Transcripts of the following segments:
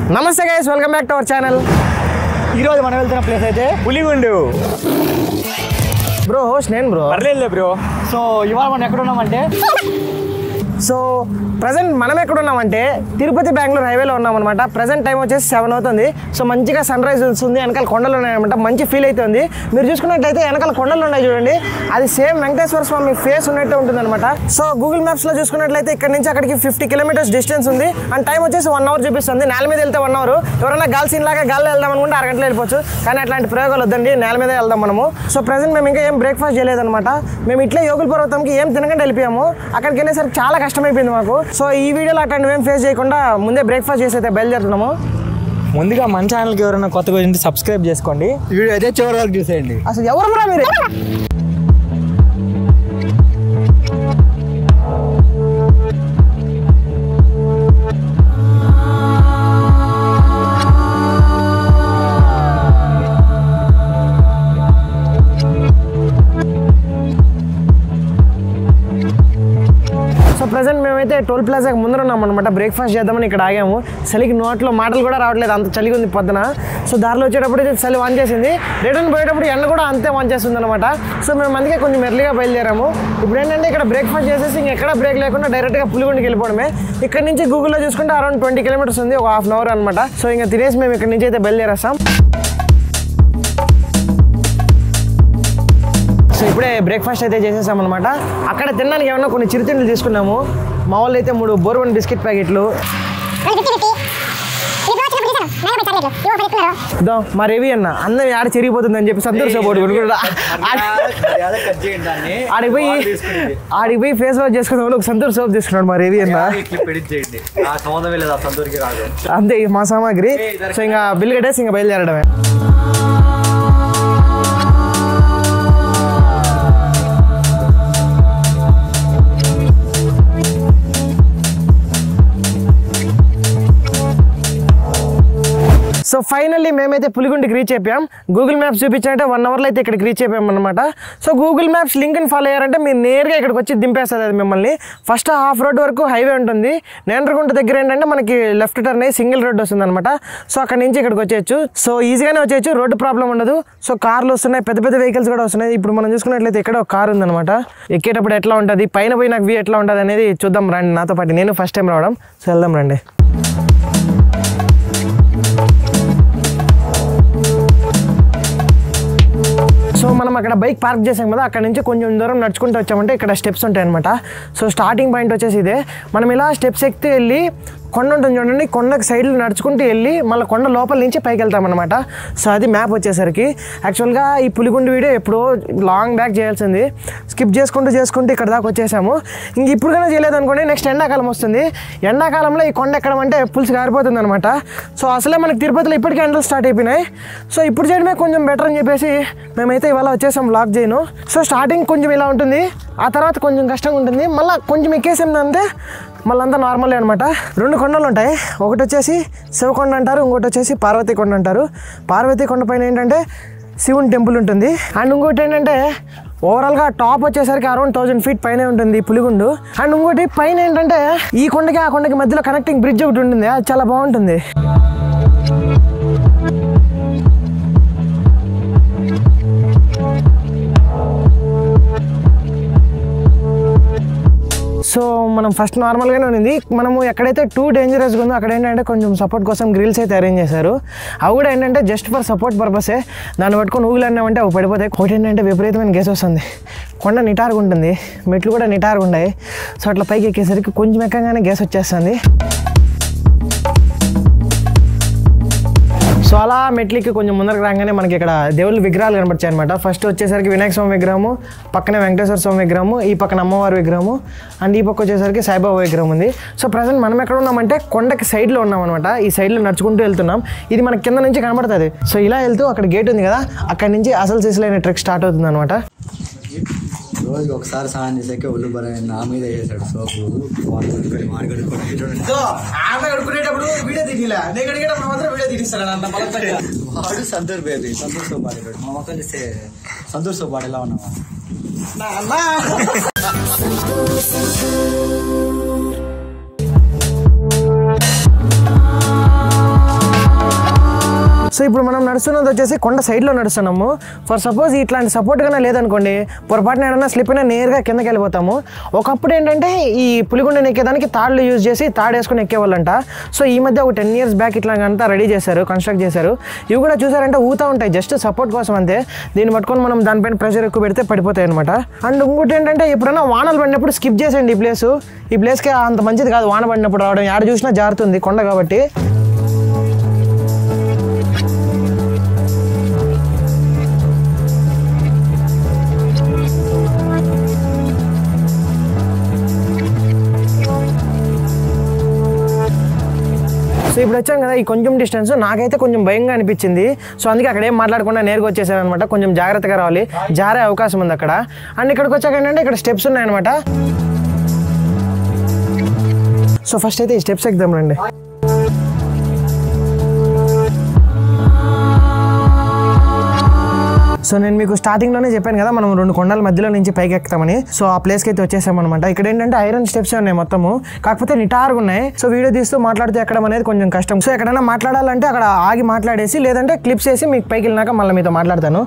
నమస్తే guys welcome back to our channel ఈరోజు మనం వెళ్తున్న ప్లేస్ అయితే పులిగుండు బ్రో హోస్ట్ నేను బ్రో పర్లేదు బ్రో సో ఇవాళ మనం ఎక్కడ ఉన్నామంటే సో ప్రజెంట్ మనం ఎక్కడ ఉన్నామంటే తిరుపతి బెంగళూరు హైవేలో ఉన్నామన్నమాట ప్రజెంట్ టైం వచ్చేసి సెవెన్ అవుతుంది సో మంచిగా సన్ రైజ్ వస్తుంది వెనకాల కొండలు ఉన్నాయన్నమాట మంచి ఫీల్ అవుతుంది మీరు చూసుకున్నట్లయితే వెనకాల కొండలు ఉన్నాయి చూడండి అది సేమ్ వెంకటేశ్వర స్వామి ఫేస్ ఉన్నట్టే ఉంటుంది అనమాట సో గూగుల్ మ్యాప్స్లో చూసుకున్నట్లయితే ఇక్కడ నుంచి అక్కడికి ఫిఫ్టీ కిలోమీటర్స్ డిస్టెన్స్ ఉంది అండ్ టైం వచ్చేసి వన్ అవర్ చూపిస్తుంది నేల మీద వెళ్తే వన్ అవర్ ఎవరైనా గాలి సీన్ లాగా గాలి వెళ్దాం అనుకుంటే అరగంటలో వెళ్ళిపోవచ్చు కానీ అట్లాంటి ప్రయోగాలు వద్దండి నేల మీద వెళ్దాం మనము సో ప్రజెంట్ మేము ఇంకా ఏం బ్రేక్ఫాస్ట్ చేయలేదన్నమాట మేము ఇట్లే యోగుల పర్వతంకి ఏం తినకుండా వెళ్ళిపోయాము అక్కడికి వెళ్ళేసరికి చాలా కష్టమైపోయింది మాకు సో ఈ వీడియోలో అట్లాంటివి ఏం ఫేస్ చేయకుండా ముందే బ్రేక్ఫాస్ట్ చేసి అయితే బయలుదేరుతున్నాము ముందుగా మన ఛానల్కి ఎవరైనా కొత్తగా వచ్చి సబ్స్క్రైబ్ చేసుకోండి వీడియో అయితే చివరి వరకు చూసేయండి అసలు ఎవరు బ్రో మీరు సో ప్రజెంట్ మేమైతే టోల్ ప్లాజాకి ముందర ఉన్నాం అనమాట బ్రేక్ఫాస్ట్ చేద్దామని ఇక్కడ ఆగాము చలికి నోట్లో మాటలు కూడా రావట్లేదు అంత చలిగా ఉంది పొద్దున సో దారిలో వచ్చేటప్పుడు అయితే చలి వాన్ చేసింది రిటర్న్ పోయేటప్పుడు ఎండ కూడా అంతే వాన్ చేస్తుంది అనమాట సో మేము అందుకే కొంచెం మెర్లీగా బయలుదేరాము ఇప్పుడు ఏంటంటే ఇక్కడ బ్రేక్ఫాస్ట్ చేసేసి ఇంకెక్కడ బ్రేక్ లేకుండా డైరెక్ట్గా పులిగుండికి వెళ్ళిపోవడమే ఇక్కడ నుంచి గూగుల్లో చూసుకుంటే అరౌండ్ ట్వంటీ కిలోమీటర్స్ ఉంది ఒక హాఫ్ అన్ అవర్ అనమాట సో ఇంకా తినేసి మేము ఇక్కడ నుంచి అయితే బయలుదేరేస్తాం సో ఇప్పుడే బ్రేక్ఫాస్ట్ అయితే చేసేసాం అనమాట అక్కడ తినడానికి ఏమన్నా కొన్ని చిరుతిండ్లు తీసుకున్నాము మా వాళ్ళు అయితే మూడు బోర్వన్ బిస్కెట్ ప్యాకెట్లు దో మా రవి అన్న అందరం ఆడ చెరిగిపోతుందని చెప్పి సంతూర్ సపోర్ట్ కొనుక్కుంటా ఆడికి పోయి ఆడికి పోయి ఫేస్ వాష్ చేసుకున్న వాళ్ళు ఒక సంతూర్ సోప్ తీసుకున్నాడు మా రవి అన్న ఆ సంబంధమే లేదు ఆ సంతూరికి రాదు అంతే ఇది మా సామాగ్రి సో ఇంకా బిల్ కట్టేసి ఇంకా బయలుదేరడమే సో ఫైనల్లీ మేమైతే పులిగుండికి రీచ్ అయిపోయాం గూగుల్ మ్యాప్స్ చూపించాలంటే వన్ అవర్లో అయితే ఇక్కడికి రీచ్ అయిపోయాం అనమాట సో గూగుల్ మ్యాప్స్ లింక్ని ఫాలో అయ్యారంటే మీరు నేరుగా ఇక్కడికి వచ్చి దింపేస్తుంది అది మిమ్మల్ని ఫస్ట్ హాఫ్ రోడ్ వరకు హైవే ఉంటుంది నేండ్రగుంట దగ్గర ఏంటంటే మనకి లెఫ్ట్ టర్న్ అయ్యి సింగిల్ రోడ్ వస్తుంది అనమాట సో అక్కడ నుంచి ఇక్కడికి వచ్చేయచ్చు సో ఈజీగానే వచ్చేయచ్చు రోడ్డు ప్రాబ్లం ఉండదు సో కార్లు వస్తున్నాయి పెద్ద పెద్ద వెహికల్స్ కూడా వస్తున్నాయి ఇప్పుడు మనం చూసుకున్నట్లయితే ఇక్కడ ఒక కార్ ఉందన్నమాట ఎక్కేటప్పుడు ఎట్లా ఉంటుంది పైన పోయి నాకు వ్యూ ఎట్లా ఉంటుంది అనేది చూద్దాం రండి నాతో పాటు నేను ఫస్ట్ టైం రావడం సో వెళ్దాం రండి సో మనం అక్కడ బైక్ పార్క్ చేసాం కదా అక్కడ నుంచి కొంచెం దూరం నడుచుకుంటూ వచ్చామంటే ఇక్కడ స్టెప్స్ ఉంటాయి అనమాట సో స్టార్టింగ్ పాయింట్ వచ్చేసి ఇదే మనం ఇలా స్టెప్స్ ఎక్కితే వెళ్ళి కొండ ఉంటుంది చూడండి కొండకి సైడ్లో నడుచుకుంటూ వెళ్ళి మళ్ళీ కొండ లోపల నుంచి పైకి వెళ్తామన్నమాట సో అది మ్యాప్ వచ్చేసరికి యాక్చువల్గా ఈ పులిగుండి వీడియో ఎప్పుడో లాంగ్ బ్యాక్ చేయాల్సింది స్కిప్ చేసుకుంటూ చేసుకుంటూ ఇక్కడ దాకా వచ్చేసాము ఇంక ఇప్పుడు కన్నా చేయలేదు అనుకోండి నెక్స్ట్ ఎండాకాలం వస్తుంది ఎండాకాలంలో ఈ కొండ ఎక్కడం అంటే పులుసు గారిపోతుంది అనమాట సో అసలే మనకి తిరుపతిలో ఇప్పటికే ఎండలు స్టార్ట్ అయిపోయినాయి సో ఇప్పుడు చేయడమే కొంచెం బెటర్ అని చెప్పేసి మేమైతే ఇవాళ వచ్చేసాం బ్లాక్ చేయను సో స్టార్టింగ్ కొంచెం ఇలా ఉంటుంది ఆ తర్వాత కొంచెం కష్టంగా ఉంటుంది మళ్ళీ కొంచెం ఎక్కేసిందంటే మళ్ళీ అంతా నార్మలే అనమాట రెండు కొండలు ఉంటాయి ఒకటి వచ్చేసి శివకొండ అంటారు ఇంకోటి వచ్చేసి పార్వతీ కొండ అంటారు పార్వతీ కొండ పైన ఏంటంటే శివుని టెంపుల్ ఉంటుంది అండ్ ఇంకోటి ఏంటంటే ఓవరాల్గా టాప్ వచ్చేసరికి అరౌండ్ థౌజండ్ ఫీట్ పైన ఉంటుంది పులిగుండు అండ్ ఇంకోటి పైన ఏంటంటే ఈ కొండకి ఆ కొండకి మధ్యలో కనెక్టింగ్ బ్రిడ్జ్ ఒకటి ఉంటుంది అది చాలా బాగుంటుంది సో మనం ఫస్ట్ నార్మల్గానే ఉంది మనము ఎక్కడైతే టూ డేంజరస్గా ఉందో అక్కడ ఏంటంటే కొంచెం సపోర్ట్ కోసం గ్రిల్స్ అయితే అరేంజ్ చేశారు అవి కూడా ఏంటంటే జస్ట్ ఫర్ సపోర్ట్ పర్పసే దాన్ని పట్టుకొని ఊగులన్నామంటే అవి పడిపోతాయి ఒకటి ఏంటంటే విపరీతమైన గ్యాస్ వస్తుంది కొండ నిటారుగా ఉంటుంది మెట్లు కూడా నిటారుగా ఉన్నాయి సో అట్లా పైకి ఎక్కేసరికి కొంచెం ఎక్కగానే గ్యాస్ వచ్చేస్తుంది సో అలా మెట్లకి కొంచెం ముందరకు రాగానే మనకి ఇక్కడ దేవుళ్ళ విగ్రహాలు కనబడతాయి అనమాట ఫస్ట్ వచ్చేసరికి వినాయక స్వామి విగ్రహము పక్కనే వెంకటేశ్వర స్వామి విగ్రహము ఈ పక్కన అమ్మవారి విగ్రహము అండ్ ఈ పక్క వచ్చేసరికి సాయిబాబా విగ్రహం ఉంది సో ప్రజెంట్ మనం ఎక్కడ ఉన్నామంటే కొండకి సైడ్లో ఉన్నాం అనమాట ఈ సైడ్లో నడుచుకుంటూ వెళ్తున్నాం ఇది మనకి కింద నుంచి కనబడుతుంది సో ఇలా వెళ్తూ అక్కడ గేట్ ఉంది కదా అక్కడ నుంచి అసలు సిసిలైన ట్రెక్ స్టార్ట్ అవుతుంది అనమాట రోజుకి ఒకసారి స్నానం చేసాక ఒళ్ళు బలం నా మీద వేసాడు సోపు వాడు కడుక్కొని వాడు కడుక్కొని చూడండి వాడు సంతూర్ బేబీ సంతూర్ సోప్ ఆడాడు మా మొక్కలు ఇస్తే సంతూర్ సోప్ ఆడు ఎలా ఉన్నావా సో ఇప్పుడు మనం నడుస్తున్నది వచ్చేసి కొండ సైడ్లో నడుస్తున్నాము ఫర్ సపోజ్ ఇట్లాంటి సపోర్ట్ కన్నా లేదనుకోండి పొరపాటున ఏదైనా స్లిప్ అయినా నేరుగా కిందకి వెళ్ళిపోతాము ఒకప్పుడు ఏంటంటే ఈ పులిగుండని ఎక్కేదానికి తాళ్ళు యూజ్ చేసి తాడు వేసుకొని ఎక్కేవాళ్ళంట సో ఈ మధ్య ఒక టెన్ ఇయర్స్ బ్యాక్ ఇట్లా అంతా రెడీ చేశారు కన్స్ట్రక్ట్ చేశారు ఇవి కూడా చూసారంటే ఊతా ఉంటాయి జస్ట్ సపోర్ట్ కోసం అంతే దీన్ని పట్టుకొని మనం దానిపైన ప్రెషర్ ఎక్కువ పెడితే పడిపోతాయి అనమాట అండ్ ఇంకోటి ఏంటంటే ఎప్పుడైనా వానలు పడినప్పుడు స్కిప్ చేసేయండి ఈ ప్లేస్ ఈ ప్లేస్కి అంత మంచిది కాదు వాన పడినప్పుడు రావడం యాడ చూసినా జారుతుంది కొండ కాబట్టి సో ఇప్పుడు వచ్చాం కదా ఈ కొంచెం డిస్టెన్స్ నాకైతే కొంచెం భయంగా అనిపించింది సో అందుకే అక్కడ ఏం మాట్లాడకుండా నేరుగా వచ్చేసాను అనమాట కొంచెం జాగ్రత్తగా రావాలి జారే అవకాశం ఉంది అక్కడ అండ్ ఇక్కడికి వచ్చాక ఏంటంటే ఇక్కడ స్టెప్స్ ఉన్నాయన్నమాట సో ఫస్ట్ అయితే ఈ స్టెప్స్ ఎక్కుదాం రండి సో నేను మీకు స్టార్టింగ్ లోనే చెప్పాను కదా మనం రెండు కొండల మధ్యలో నుంచి పైకి ఎక్కుతామని సో ఆ ప్లేస్ కి అయితే వచ్చేసామన్నమాట ఇక్కడ ఏంటంటే ఐరన్ స్టెప్స్ ఉన్నాయి మొత్తము కాకపోతే నిటారుగా ఉన్నాయి సో వీడియో తీస్తూ మాట్లాడుతూ ఎక్కడం అనేది కొంచెం కష్టం సో ఎక్కడైనా మాట్లాడాలంటే అక్కడ ఆగి మాట్లాడేసి లేదంటే క్లిప్స్ వేసి మీకు పైకి వెళ్ళినాక మళ్ళీ మీతో మాట్లాడతాను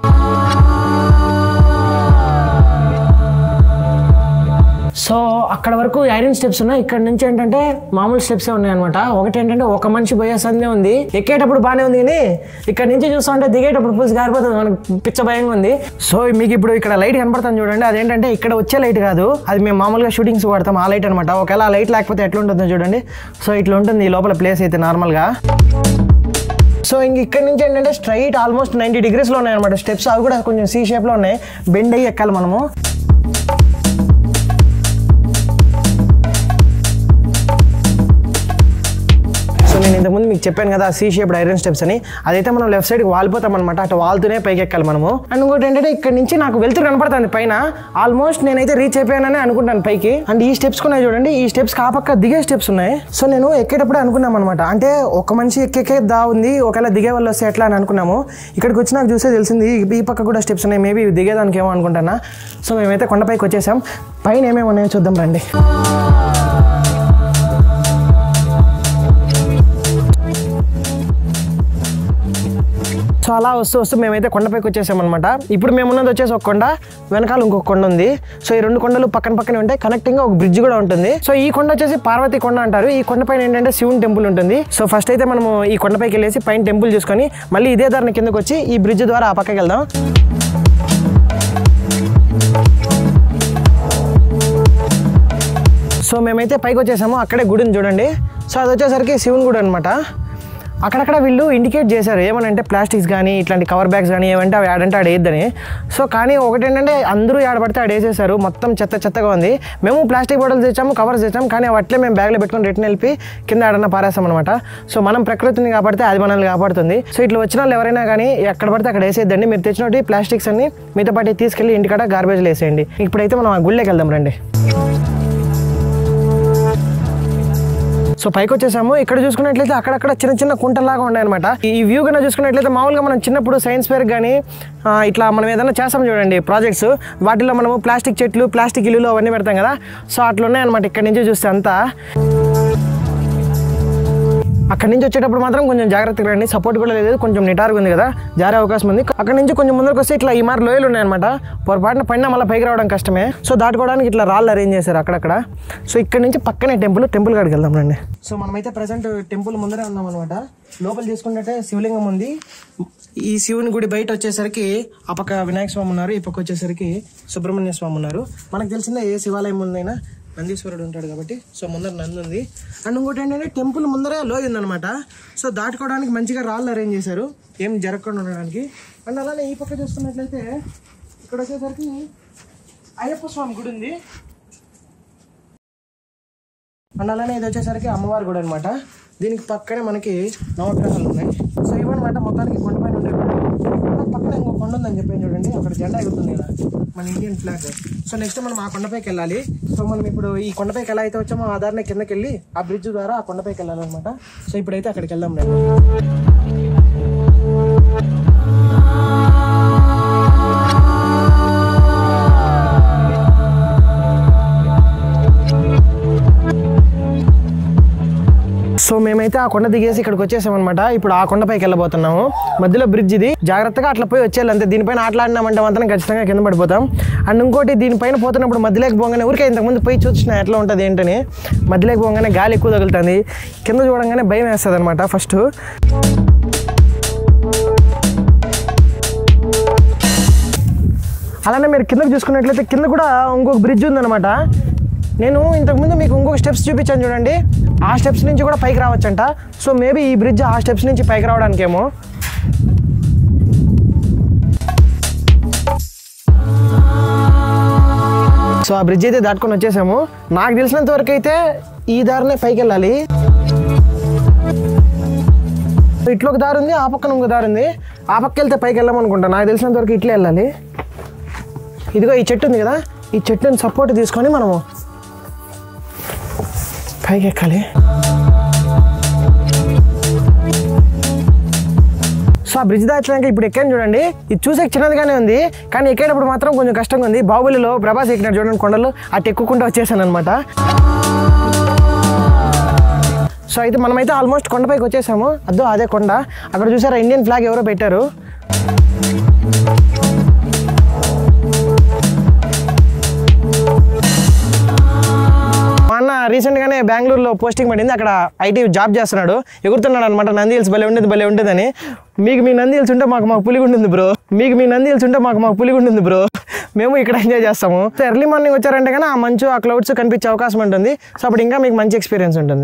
సో అక్కడ వరకు ఐరన్ స్టెప్స్ ఉన్నాయి ఇక్కడ నుంచి ఏంటంటే మామూలు స్టెప్స్ ఉన్నాయి అనమాట ఒకటి ఏంటంటే ఒక మనిషి పోయే సందే ఉంది ఎక్కేటప్పుడు బాగానే ఉంది కానీ ఇక్కడ నుంచి చూస్తా ఉంటే దిగేటప్పుడు పూసి గారిపోతుంది మనకు పిచ్చ భయంగా ఉంది సో మీకు ఇప్పుడు ఇక్కడ లైట్ కనపడుతుంది చూడండి అదేంటంటే ఇక్కడ వచ్చే లైట్ కాదు అది మేము మామూలుగా షూటింగ్స్ వాడతాం ఆ లైట్ అనమాట ఒకవేళ ఆ లైట్ లేకపోతే ఎట్లా ఉంటుందో చూడండి సో ఇట్లా ఉంటుంది ఈ లోపల ప్లేస్ అయితే నార్మల్గా సో ఇంక ఇక్కడ నుంచి ఏంటంటే స్ట్రైట్ ఆల్మోస్ట్ నైంటీ డిగ్రీస్లో ఉన్నాయి అనమాట స్టెప్స్ అవి కూడా కొంచెం సీ షేప్లో ఉన్నాయి బెండ్ అయ్యి ఎక్కాలి మనము సో నేను ఇంతకుముందు మీకు చెప్పాను కదా సీ షేప్డ్ ఐరన్ స్టెప్స్ అని అదైతే మనం లెఫ్ట్ సైడ్కి వాలిపోతాం అనమాట అటు వాళ్తూనే పైకి ఎక్కాలి మనము అండ్ ఇంకోటి ఏంటంటే ఇక్కడ నుంచి నాకు వెళ్తూ కనపడుతుంది పైన ఆల్మోస్ట్ నేనైతే రీచ్ అయిపోయానని అనుకుంటాను పైకి అండ్ ఈ స్టెప్స్ ఉన్నాయి చూడండి ఈ స్టెప్స్ కాపక్క దిగే స్టెప్స్ ఉన్నాయి సో నేను ఎక్కేటప్పుడు అనుకున్నాం అనమాట అంటే ఒక మనిషి ఎక్కేకే దా ఉంది ఒకవేళ దిగే వాళ్ళు వస్తే ఎట్లా అని అనుకున్నాము ఇక్కడికి వచ్చి నాకు చూసే తెలిసింది ఈ- ఈ పక్క కూడా స్టెప్స్ ఉన్నాయి మేబీ దిగేదానికి ఏమో అనుకుంటానా సో మేమైతే కొండపైకి వచ్చేసాం పైన ఏమేమి ఉన్నాయో చూద్దాం రండి సో అలా వస్తూ వస్తూ మేమైతే కొండపైకి వచ్చేసామన్నమాట ఇప్పుడు మేము ఉన్నది వచ్చేసి ఒక కొండ వెనకాల ఇంకొక కొండ ఉంది సో ఈ రెండు కొండలు పక్కన పక్కనే ఉంటాయి కనెక్టింగ్ గా ఒక బ్రిడ్జ్ కూడా ఉంటుంది సో ఈ కొండ వచ్చేసి పార్వతి కొండ అంటారు ఈ కొండ పైన ఏంటంటే శివుని టెంపుల్ ఉంటుంది సో ఫస్ట్ అయితే మనము ఈ కొండపైకి వెళ్ళేసి పైన టెంపుల్ చూసుకొని మళ్ళీ ఇదే దారిని కిందకి వచ్చి ఈ బ్రిడ్జ్ ద్వారా ఆ పక్కకి వెళ్దాం సో మేమైతే పైకి వచ్చేసాము అక్కడే గుడిని చూడండి సో అది వచ్చేసరికి శివుని గుడి అనమాట అక్కడక్కడ వీళ్ళు ఇండికేట్ చేశారు ఏమనంటే ప్లాస్టిక్స్ కానీ ఇట్లాంటి కవర్ బ్యాగ్స్ కానీ ఏమంటే అవి ఆడంటే ఆడ వేయద్దని సో కానీ ఒకటి ఏంటంటే అందరూ ఆడపడితే ఆడ వేసేసారు మొత్తం చెత్త చెత్తగా ఉంది మేము ప్లాస్టిక్ బాటిల్స్ తెచ్చాము కవర్స్ తెచ్చాము కానీ అవి అట్లే మేము బ్యాగ్లో పెట్టుకొని రిటర్న్ వెళ్ళి కింద ఆడన్న పారేస్తాం అనమాట సో మనం ప్రకృతిని కాపాడితే అది మనల్ని కాపాడుతుంది సో ఇట్లా వచ్చిన వాళ్ళు ఎవరైనా కానీ ఎక్కడ పడితే అక్కడ వేసేద్దండి మీరు తెచ్చినట్టు ప్లాస్టిక్స్ అన్ని మీతో పాటు తీసుకెళ్ళి ఇంటికాడ గార్బేజ్లో వేసేయండి ఇప్పుడైతే మనం ఆ గుళ్ళకి వెళ్దాం రండి సో పైకి వచ్చేసాము ఇక్కడ చూసుకున్నట్లయితే అక్కడక్కడ చిన్న చిన్న కుంటలాగా ఉన్నాయన్నమాట ఈ వ్యూ కన్నా చూసుకున్నట్లయితే మామూలుగా మనం చిన్నప్పుడు సైన్స్ ఫేర్ కానీ ఆ, ఇట్లా మనం ఏదైనా చేస్తాం చూడండి ప్రాజెక్ట్స్ వాటిలో మనము ప్లాస్టిక్ చెట్లు ప్లాస్టిక్ ఇల్లులు అవన్నీ పెడతాం కదా సో అట్లా ఉన్నాయన్నమాట ఇక్కడ నుంచి చూస్తే అంతా అక్కడి నుంచి వచ్చేటప్పుడు మాత్రం కొంచెం జాగ్రత్తగా రండి సపోర్ట్ కూడా లేదు కొంచెం నిటారుగా ఉంది కదా జారే అవకాశం ఉంది అక్కడ నుంచి కొంచెం ముందరకు వస్తే ఇట్లా ఈ మారి లోయలు ఉన్నాయన్నమాట పొరపాటున పైన మళ్ళీ పైకి రావడం కష్టమే సో దాటుకోవడానికి ఇట్లా రాళ్ళు అరేంజ్ చేశారు అక్కడక్కడ సో ఇక్కడ నుంచి పక్కనే టెంపుల్ టెంపుల్ కాడికి వెళ్దాం రండి సో మనమైతే ప్రజెంట్ టెంపుల్ ముందరే ఉన్నాం అనమాట లోపల చూసుకుంటే శివలింగం ఉంది ఈ శివుని గుడి బయట వచ్చేసరికి ఆ పక్క వినాయక స్వామి ఉన్నారు ఈ పక్క వచ్చేసరికి సుబ్రహ్మణ్య స్వామి ఉన్నారు మనకు తెలిసిందే ఏ శివాలయం ఉందైనా నందీశ్వరుడు ఉంటాడు కాబట్టి సో ముందర నంది ఉంది అండ్ ఇంకోటి ఏంటంటే టెంపుల్ ముందరే లోయ ఉందన్నమాట సో దాటుకోవడానికి మంచిగా రాళ్ళు అరేంజ్ చేశారు ఏం జరగకుండా ఉండడానికి అండ్ అలానే ఈ పక్క చూస్తున్నట్లయితే ఇక్కడ వచ్చేసరికి అయ్యప్ప స్వామి గుడి ఉంది అండ్ అలానే ఇది వచ్చేసరికి అమ్మవారి గుడి అనమాట దీనికి పక్కనే మనకి నవగ్రహాలు ఉన్నాయి సో ఇవన్నమాట మొత్తానికి కొండపైన ఉండే గుడి. ఇక్కడ పక్కన ఇంకో కొండ ఉందని చెప్పాను చూడండి అక్కడ జెండా ఎగురుతుంది కదా మన ఇండియన్ ఫ్లాగ్ సో నెక్స్ట్ మనం ఆ కొండపైకి వెళ్ళాలి సో మనం ఇప్పుడు ఈ కొండపైకి ఎలా అయితే వచ్చామో ఆ దారిని కిందకి వెళ్ళి ఆ బ్రిడ్జ్ ద్వారా ఆ కొండపైకి వెళ్ళాలన్నమాట సో ఇప్పుడైతే అక్కడికి వెళ్దాం రండి సో సో మేమైతే ఆ కొండ దిగేసి ఇక్కడికి వచ్చేసామన్నమాట ఇప్పుడు ఆ కొండపైకి వెళ్ళబోతున్నాము మధ్యలో బ్రిడ్జ్ ఇది జాగ్రత్తగా అట్లా పోయి వచ్చేయాలి అంతే దీనిపైన ఆటలాడినామంటే మాత్రం ఖచ్చితంగా కింద పడిపోతాం అండ్ ఇంకోటి దీనిపైన పోతున్నప్పుడు మధ్యలోకి పోగానే ఊరికే ఇంతకుముందు పోయి చూసిన ఎట్లా ఉంటుంది ఏంటని మధ్యలోకి పోగానే గాలి ఎక్కువ తగులుతుంది కింద చూడంగానే భయం వేస్తుంది అనమాట ఫస్ట్ అలానే మీరు కిందకు చూసుకున్నట్లయితే కింద కూడా ఇంకొక బ్రిడ్జ్ ఉందన్నమాట నేను ఇంతకుముందు మీకు ఇంకొక స్టెప్స్ చూపించాను చూడండి ఆ స్టెప్స్ నుంచి కూడా పైకి రావచ్చంట సో మేబీ ఈ బ్రిడ్జ్ ఆ స్టెప్స్ నుంచి పైకి రావడానికేమో సో ఆ బ్రిడ్జ్ అయితే దాటుకొని వచ్చేసాము నాకు తెలిసినంత వరకు అయితే ఈ దారినే పైకి వెళ్ళాలి ఇట్లా ఒక దారి ఉంది ఆ పక్కన ఇంకో దారి ఉంది ఆ పక్క వెళ్తే పైకి వెళ్ళామనుకుంటా నాకు తెలిసినంత వరకు ఇట్లే వెళ్ళాలి ఇదిగో ఈ చెట్టు ఉంది కదా ఈ చెట్టుని సపోర్ట్ తీసుకొని మనము పైకి ఎక్కాలి సో ఆ బ్రిడ్జ్ దాచడానికి ఇప్పుడు ఎక్కాను చూడండి ఇది చూసే చిన్నదిగానే ఉంది కానీ ఎక్కేటప్పుడు మాత్రం కొంచెం కష్టంగా ఉంది బాహుబలిలో ప్రభాస్ ఎక్కినాడు చూడండి కొండలు అటు ఎక్కుకుంటూ వచ్చేసాను అనమాట సో అయితే మనమైతే ఆల్మోస్ట్ కొండపైకి వచ్చేసాము అదో అదే కొండ అక్కడ చూసారా ఇండియన్ ఫ్లాగ్ ఎవరో పెట్టారు మా అన్న రీసెంట్గానే బెంగళూరులో పోస్టింగ్ పడింది అక్కడ ఐటీ జాబ్ చేస్తున్నాడు ఎగురుతున్నాడు అనమాట నంది హిల్స్ భలే ఉండేది భలే ఉండేదని మీకు మీ నంది హిల్స్ ఉంటే మాకు మాకు పులిగి ఉంటుంది బ్రో మీకు మీ నంది హిల్స్ ఉంటే మాకు మాకు పులిగి ఉంటుంది బ్రో మేము ఇక్కడ ఎంజాయ్ చేస్తాము సో ఎర్లీ మార్నింగ్ వచ్చారంటే కానీ ఆ మంచు ఆ క్లౌడ్స్ కనిపించే అవకాశం ఉంటుంది సో అప్పుడు ఇంకా మీకు మంచి ఎక్స్పీరియన్స్ ఉంటుంది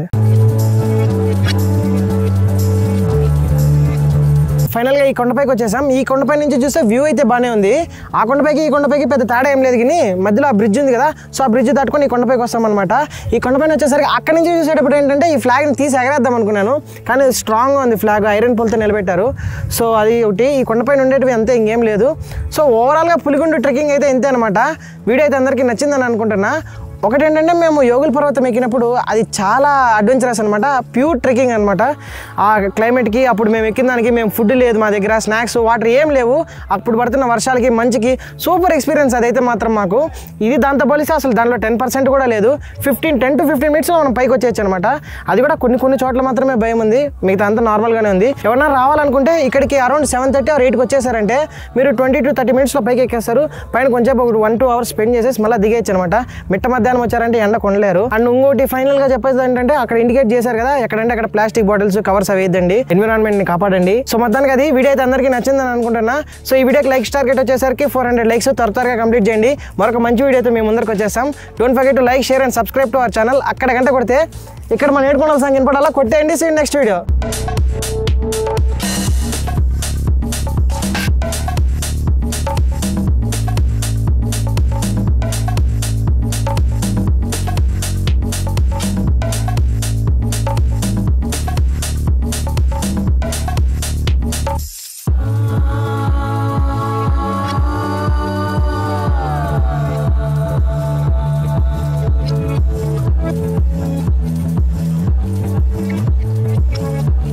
ఫైనల్గా ఈ కొండపైకి వచ్చేసాం ఈ కొండపై నుంచి చూస్తే వ్యూ అయితే బాగానే ఉంది ఆ కొండపైకి ఈ కొండపైకి పెద్ద తేడా ఏం లేదు కానీ మధ్యలో ఆ బ్రిడ్జ్ ఉంది కదా సో ఆ బ్రిడ్జ్ దాటుకొని ఈ కొండపైకి వస్తామన్నమాట ఈ కొండపైన వచ్చేసరికి అక్కడి నుంచి చూసేటప్పుడు ఏంటంటే ఈ ఫ్లాగ్ని తీసి ఎగరేద్దాం అనుకున్నాను కానీ స్ట్రాంగ్గా ఉంది ఫ్లాగ్ ఐరన్ పోల్తో నిలబెట్టారు సో అది ఒకటి ఈ కొండపైన ఉండేటివి అంతే ఇంకేం లేదు సో ఓవరాల్గా పులిగుండు ట్రెక్కింగ్ అయితే ఇంతే అనమాట వీడియో అయితే అందరికీ నచ్చిందని అనుకుంటున్నా ఒకటి ఏంటంటే మేము యోగుల పర్వతం ఎక్కినప్పుడు అది చాలా అడ్వెంచరస్ అనమాట ప్యూర్ ట్రెక్కింగ్ అనమాట ఆ క్లైమేట్కి అప్పుడు మేము ఎక్కిన దానికి మేము ఫుడ్ లేదు మా దగ్గర స్నాక్స్ వాటర్ ఏం లేవు అప్పుడు పడుతున్న వర్షాలకి మంచికి సూపర్ ఎక్స్పీరియన్స్ అదైతే మాత్రం మాకు ఇది దాంతో పోలిస్తే అసలు దాంట్లో టెన్ పర్సెంట్ కూడా లేదు ఫిఫ్టీన్ టెన్ టు ఫిఫ్టీన్ మినిట్స్లో మనం పైకి వచ్చేయచ్చు అనమాట అది కూడా కొన్ని కొన్ని చోట్ల మాత్రమే భయం ఉంది మిగతా అంతా నార్మల్గానే ఉంది ఎవరన్నా రావాలనుకుంటే ఇక్కడికి అరౌండ్ సెవెన్ థర్టీ ఆర్ ఎయిట్కి వచ్చేసారంటే మీరు ట్వంటీ టు థర్టీ మినిట్స్లో పైకి ఎక్కేస్తారు పైన కొంచెం ఒక వన్ టూ అవర్స్ స్పెండ్ చేసేసి మళ్ళీ దిగేయచ్చు అనమాట మిట్ట మధ్యాహ్నం వచ్చారంటే ఎండ కొనలేరు అండ్ ఇంకోటి ఫైనల్ గా చెప్పేది ఏంటంటే అక్కడ ఇండికేట్ చేశారు కదా ఎక్కడంటే అక్కడ ప్లాస్టిక్ బాటిల్స్ కవర్స్ అవి వేయద్దండి ఎన్విరాన్మెంట్ ని కాపాడండి సో మొత్తానికి అది వీడియో అయితే అందరికీ నచ్చిందని అనుకుంటున్నా సో ఈ వీడియోకి లైక్ టార్గెట్ వచ్చేసరికి ఫోర్ హండ్రెడ్ లైక్స్ త్వర త్వరగా కంప్లీట్ చేయండి మరొక మంచి వీడియోతో మేము ముందరికి వచ్చేస్తాం don't forget to like share and subscribe to our channel అక్కడ గంట కొడితే ఇక్కడ మనం ఏడుకోవాల్సిన సంఖ్య వినపడాలా కొట్టేయండి సీ నెక్స్ట్ వీడియో